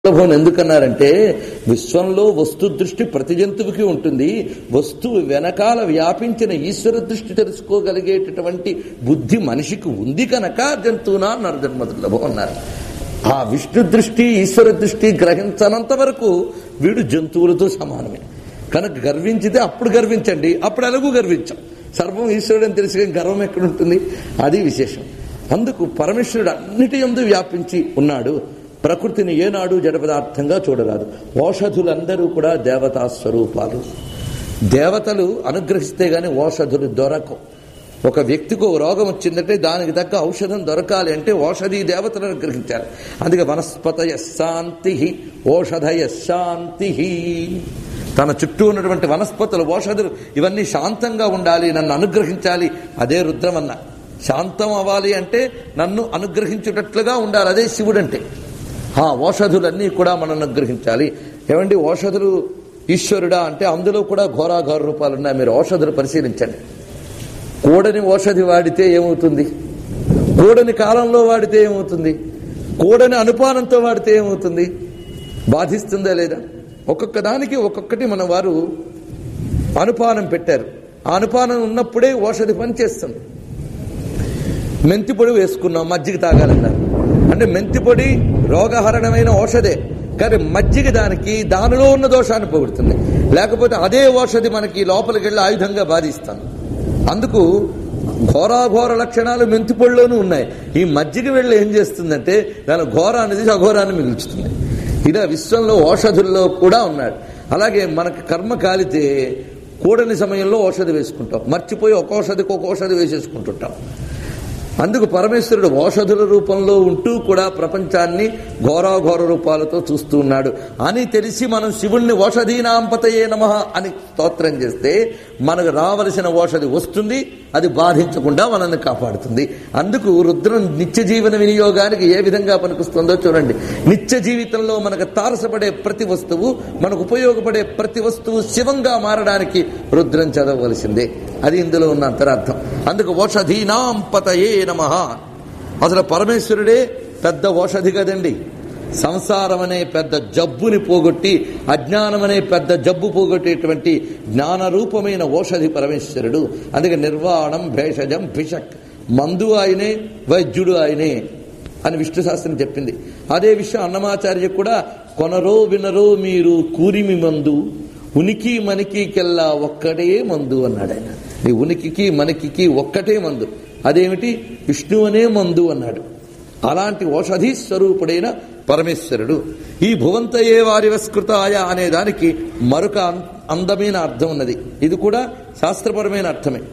సులభం ఎందుకన్నారంటే విశ్వంలో వస్తు దృష్టి ప్రతి జంతువుకి ఉంటుంది వస్తువు వెనకాల వ్యాపించిన ఈశ్వర దృష్టి తెలుసుకోగలిగేటటువంటి బుద్ధి మనిషికి ఉంది కనుక జంతువునా నరజన్మ దుర్లభం అన్నారు ఆ విష్ణు దృష్టి ఈశ్వర దృష్టి గ్రహించనంత వరకు వీడు జంతువులతో సమానమే కనుక గర్వించితే అప్పుడు గర్వించండి అప్పుడు ఎలాగూ గర్వించాం సర్వం ఈశ్వరుడు అని తెలిసి గర్వం ఎక్కడుంటుంది అది విశేషం అందుకు పరమేశ్వరుడు అన్నిటి ఎందు వ్యాపించి ఉన్నాడు ప్రకృతిని ఏనాడు జడ పదార్థంగా చూడరాదు ఓషధులందరూ కూడా దేవతా స్వరూపాలు దేవతలు అనుగ్రహిస్తే గాని ఓషధులు దొరకవు ఒక వ్యక్తికి ఓ రోగం వచ్చిందంటే దానికి తగ్గ ఔషధం దొరకాలి అంటే ఓషధి దేవతలను అనుగ్రహించాలి అందుకే వనస్పతయ శాంతి ఓషధయ శాంతి తన చుట్టూ ఉన్నటువంటి వనస్పతులు ఓషధులు ఇవన్నీ శాంతంగా ఉండాలి నన్ను అనుగ్రహించాలి అదే రుద్రమన్న శాంతం అవ్వాలి అంటే నన్ను అనుగ్రహించేటట్లుగా ఉండాలి అదే శివుడంటే ఆ ఓషధులన్నీ కూడా మనం అనుగ్రహించాలి ఏమండి ఓషధులు ఈశ్వరుడా అంటే అందులో కూడా ఘోరాఘోర రూపాలు ఉన్నాయి మీరు ఓషధులు పరిశీలించండి కూడని ఓషధి వాడితే ఏమవుతుంది కూడని కాలంలో వాడితే ఏమవుతుంది కూడని అనుపానంతో వాడితే ఏమవుతుంది బాధిస్తుందా లేదా ఒక్కొక్క దానికి ఒక్కొక్కటి మన వారు అనుపానం పెట్టారు ఆ అనుపానం ఉన్నప్పుడే ఓషధి పనిచేస్తుంది మెంతి పొడి వేసుకున్నాం మజ్జిగ తాగాలన్నారు అంటే మెంతి పొడి రోగహరణమైన ఔషధే కానీ మజ్జిగ దానికి దానిలో ఉన్న దోషాన్ని పోగొడుతుంది లేకపోతే అదే ఔషధి మనకి లోపలికి వెళ్ళి ఆయుధంగా బాధిస్తాను అందుకు ఘోరాఘోర లక్షణాలు మెంతి పొడిలోనూ ఉన్నాయి ఈ మజ్జిగ వెళ్ళి ఏం చేస్తుందంటే దాని ఘోరాన్ని తీసి అఘోరాన్ని మిగుల్చుతుంది ఇలా విశ్వంలో ఔషధుల్లో కూడా ఉన్నాడు అలాగే మనకు కర్మ కాలితే కూడని సమయంలో ఔషధి వేసుకుంటాం మర్చిపోయి ఒక ఔషధికి ఒక ఔషధి వేసేసుకుంటుంటాం అందుకు పరమేశ్వరుడు ఓషధుల రూపంలో ఉంటూ కూడా ప్రపంచాన్ని ఘోరాఘోర రూపాలతో చూస్తూ ఉన్నాడు అని తెలిసి మనం శివుణ్ణి ఓషధీనాంపతయే నమ అని స్తోత్రం చేస్తే మనకు రావలసిన ఓషధి వస్తుంది అది బాధించకుండా మనల్ని కాపాడుతుంది అందుకు రుద్రం నిత్య జీవన వినియోగానికి ఏ విధంగా పనికొస్తుందో చూడండి నిత్య జీవితంలో మనకు తారసపడే ప్రతి వస్తువు మనకు ఉపయోగపడే ప్రతి వస్తువు శివంగా మారడానికి రుద్రం చదవవలసిందే అది ఇందులో ఉన్న అంతరార్థం అందుకు ఓషధీనాం పతయే నమ అసలు పరమేశ్వరుడే పెద్ద ఓషధి కదండి సంసారం అనే పెద్ద జబ్బుని పోగొట్టి అజ్ఞానం అనే పెద్ద జబ్బు పోగొట్టేటువంటి జ్ఞానరూపమైన ఓషధి పరమేశ్వరుడు అందుకే నిర్వాణం భేషజం భిషక్ మందు ఆయనే వైద్యుడు ఆయనే అని విష్ణు శాస్త్రం చెప్పింది అదే విషయం అన్నమాచార్య కూడా కొనరో వినరో మీరు కూరిమి మందు ఉనికి మనికికెల్లా ఒక్కడే మందు అన్నాడు ఆయన నీ ఉనికికి మనకికి ఒక్కటే మందు అదేమిటి విష్ణు అనే మందు అన్నాడు అలాంటి ఓషధి స్వరూపుడైన పరమేశ్వరుడు ఈ భువంతయే వారివస్కృతాయ అనే దానికి మరొక అందమైన అర్థం ఉన్నది ఇది కూడా శాస్త్రపరమైన అర్థమే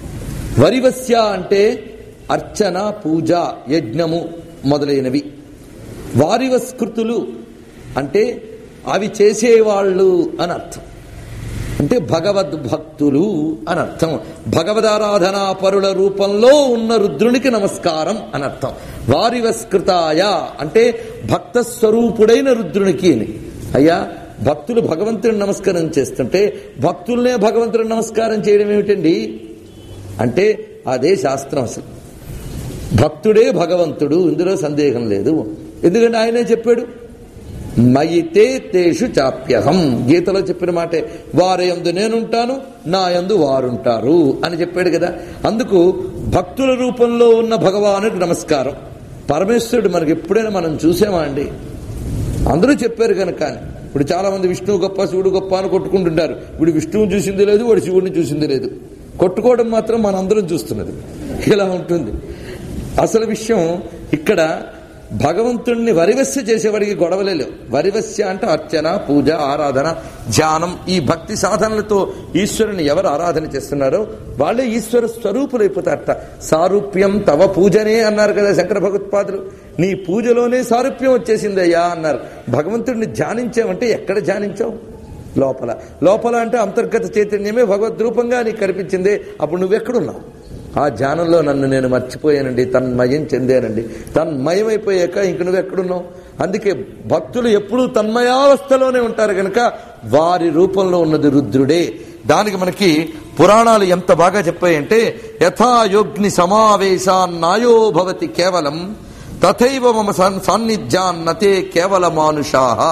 వరివస్య అంటే అర్చన పూజ యజ్ఞము మొదలైనవి వారివస్కృతులు అంటే అవి చేసేవాళ్ళు అని అర్థం అంటే భగవద్ భక్తులు అని అర్థం భగవదారాధనా పరుల రూపంలో ఉన్న రుద్రునికి నమస్కారం అని అర్థం వారివస్కృతాయ అంటే భక్త స్వరూపుడైన రుద్రునికి అని అయ్యా భక్తులు భగవంతుని నమస్కారం చేస్తుంటే భక్తుల్నే భగవంతుని నమస్కారం చేయడం ఏమిటండి అంటే అదే శాస్త్రం అసలు భక్తుడే భగవంతుడు ఇందులో సందేహం లేదు ఎందుకంటే ఆయనే చెప్పాడు మయితే తేషు చాప్యహం గీతలో చెప్పిన మాటే వారి యందు నేనుంటాను నా యందు వారుంటారు అని చెప్పాడు కదా అందుకు భక్తుల రూపంలో ఉన్న భగవానుడికి నమస్కారం పరమేశ్వరుడు మనకి ఎప్పుడైనా మనం చూసామా అండి అందరూ చెప్పారు కనుక ఇప్పుడు చాలా మంది విష్ణువు గొప్ప శివుడు గొప్ప అని కొట్టుకుంటుంటారు ఇప్పుడు విష్ణువు చూసింది లేదు వాడు శివుడిని చూసింది లేదు కొట్టుకోవడం మాత్రం మనందరం చూస్తున్నది ఇలా ఉంటుంది అసలు విషయం ఇక్కడ భగవంతుణ్ణి వరివస్య చేసేవాడికి గొడవలే లేవు వరివస్య అంటే అర్చన పూజ ఆరాధన ధ్యానం ఈ భక్తి సాధనలతో ఈశ్వరుని ఎవరు ఆరాధన చేస్తున్నారో వాళ్ళే ఈశ్వర స్వరూపులైపోతారట సారూప్యం తవ పూజనే అన్నారు కదా శంకర భగవత్పాదులు నీ పూజలోనే సారూప్యం వచ్చేసిందయ్యా అన్నారు భగవంతుడిని ధ్యానించావంటే ఎక్కడ ధ్యానించావు లోపల లోపల అంటే అంతర్గత చైతన్యమే భగవద్రూపంగా నీకు కనిపించిందే అప్పుడు నువ్వెక్కడున్నావు ఆ ధ్యానంలో నన్ను నేను మర్చిపోయానండి తన్మయం చెందానండి తన్మయమైపోయాక ఇంక నువ్వు ఎక్కడున్నావు అందుకే భక్తులు ఎప్పుడూ తన్మయావస్థలోనే ఉంటారు కనుక వారి రూపంలో ఉన్నది రుద్రుడే దానికి మనకి పురాణాలు ఎంత బాగా చెప్పాయంటే యథాయోగ్ని సమావేశాన్నాయో భవతి కేవలం తథైవ మమ సాన్నిధ్యాన్నతే కేవల మానుషా